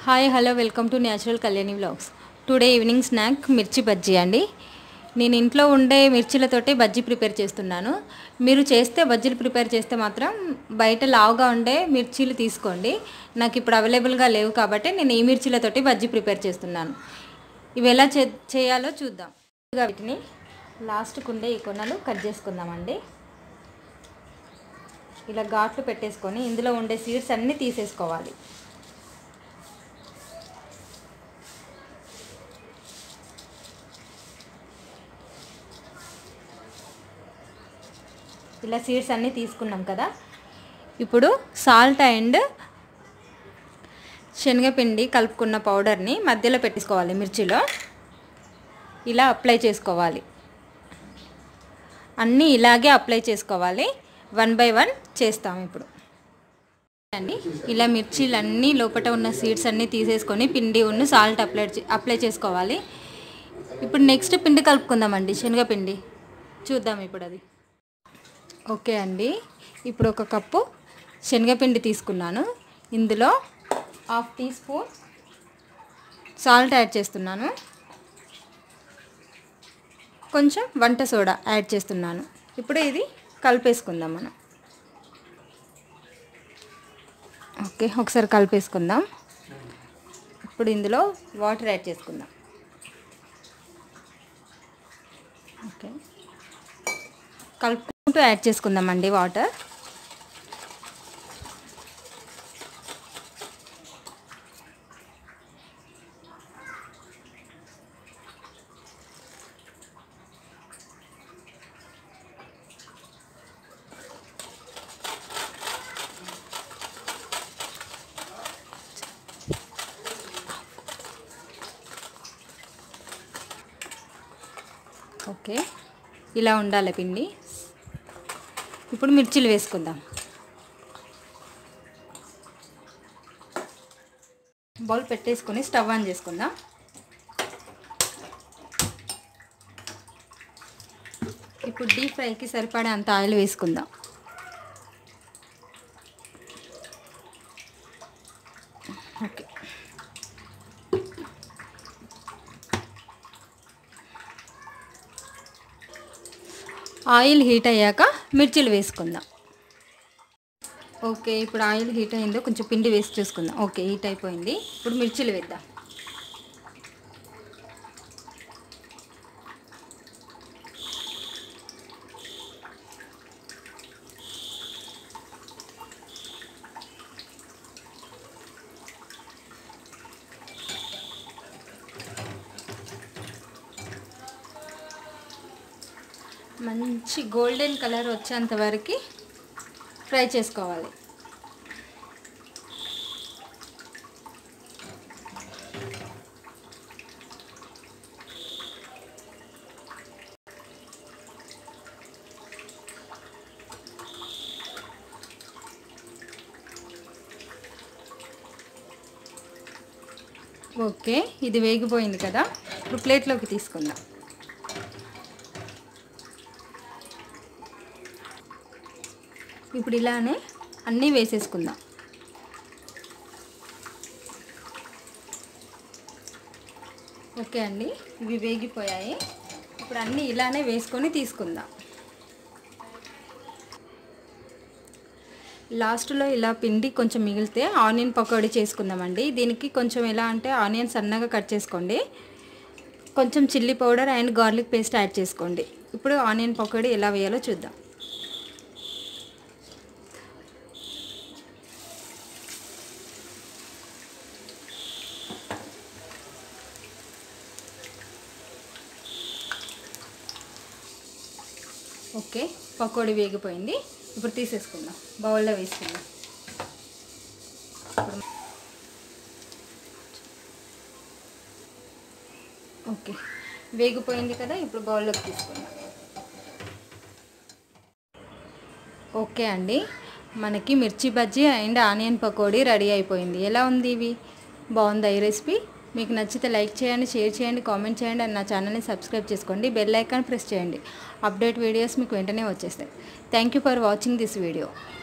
hi hello welcome to natural Kalyani vlogs today evening snack mirchi bajji అండి నేను ఇంట్లో ఉండే మిర్చిలతోటి బజ్జీ ప్రిపేర్ చేస్తున్నాను మీరు చేస్తే బజ్జీలు ప్రిపేర్ చేస్తే మాత్రం బయట లావుగా ఉండే మిర్చీలు తీసుకోండి నాకు ఇప్పుడు అవైలబుల్గా లేవు కాబట్టి నేను ఈ మిర్చిలతోటి బజ్జీ ప్రిపేర్ చేస్తున్నాను ఇవి ఎలా చే చేయాలో చూద్దాం ముందుగా వీటిని లాస్ట్కు ఉండే ఈ కొనలు కట్ చేసుకుందామండి ఇలా ఘాట్లు పెట్టేసుకొని ఇందులో ఉండే సీడ్స్ అన్నీ తీసేసుకోవాలి ఇలా సీడ్స్ అన్నీ తీసుకున్నాం కదా ఇప్పుడు సాల్ట్ అండ్ శనగపిండి కలుపుకున్న పౌడర్ని మధ్యలో పెట్టేసుకోవాలి మిర్చిలో ఇలా అప్లై చేసుకోవాలి అన్నీ ఇలాగే అప్లై చేసుకోవాలి వన్ బై వన్ చేస్తాం ఇప్పుడు అండి ఇలా మిర్చీలు అన్నీ లోపల ఉన్న సీడ్స్ అన్నీ తీసేసుకొని పిండి ఉన్న సాల్ట్ అప్లై చే- అప్లై చేసుకోవాలి ఇప్పుడు నెక్స్ట్ పిండి కలుపుకుందామండి శనగపిండి చూద్దాం ఇప్పుడు అది ఓకే అండి ఇప్పుడు ఒక కప్పు శనగపిండి తీసుకున్నాను ఇందులో half teaspoon salt add చేస్తున్నాను కొంచెం వంట సోడా యాడ్ చేస్తున్నాను ఇప్పుడు ఇది కలిపేసుకుందాం మనం ఓకే ఒకసారి కలిపేసుకుందాం ఇప్పుడు ఇందులో వాటర్ యాడ్ చేసుకుందాం ఓకే కలుపుకుంటూ యాడ్ చేసుకుందామండి వాటర్ ఓకే ఇలా ఉండాలి పిండి ఇప్పుడు మిర్చిలు వేసుకుందాం బౌల్ పెట్టేసుకొని స్టవ్ ఆన్ చేసుకుందాం ఇప్పుడు డీప్ ఫ్రైకి సరిపడే అంత ఆయిల్ వేసుకుందాం ఓకే ఆయిల్ హీట్ అయ్యాక మిర్చిలు వేసుకుందాం ఓకే ఇప్పుడు ఆయిల్ హీట్ అయిందో కొంచెం పిండి వేసి చూసుకుందాం ఓకే హీట్ అయిపోయింది ఇప్పుడు మిర్చిలు వేద్దాం మంచి గోల్డెన్ కలర్ వచ్చేంత వరకు ఫ్రై చేసుకోవాలి ఓకే ఇది వేగిపోయింది కదా ఇప్పుడు ప్లేట్లోకి తీసుకుందాం ఇప్పుడు ఇలానే అన్నీ వేసేసుకుందాం ఓకే అండి ఇవి వేగిపోయాయి ఇప్పుడు అన్నీ ఇలానే వేసుకొని తీసుకుందాం లాస్ట్లో ఇలా పిండి కొంచెం మిగిలితే ఆనియన్ పకోడీ చేసుకుందామండి దీనికి కొంచెం ఎలా అంటే ఆనియన్ సన్నగా కట్ చేసుకోండి కొంచెం chilli powder and garlic paste add చేసుకోండి ఇప్పుడు ఆనియన్ పకోడీ ఎలా వేయాలో చూద్దాం ఓకే పకోడీ వేగిపోయింది ఇప్పుడు తీసేసుకుందాం బౌల్లో వేసుకుందాం ఇప్పుడు ఓకే వేగిపోయింది కదా ఇప్పుడు బౌల్లోకి తీసుకుందాం ఓకే అండి మనకి mirchi bajji and onion pakodi ready అయిపోయింది ఎలా ఉంది ఇవి బాగుందా ఈ రెసిపీ మీకు నచ్చితే లైక్ చేయండి షేర్ చేయండి కామెంట్ చేయండి అండ్ నా ఛానల్ని సబ్స్క్రైబ్ చేసుకోండి బెల్ ఐకాన్ ప్రెస్ చేయండి అప్డేట్ వీడియోస్ మీకు వెంటనే వచ్చేస్తాయి thank you for watching this video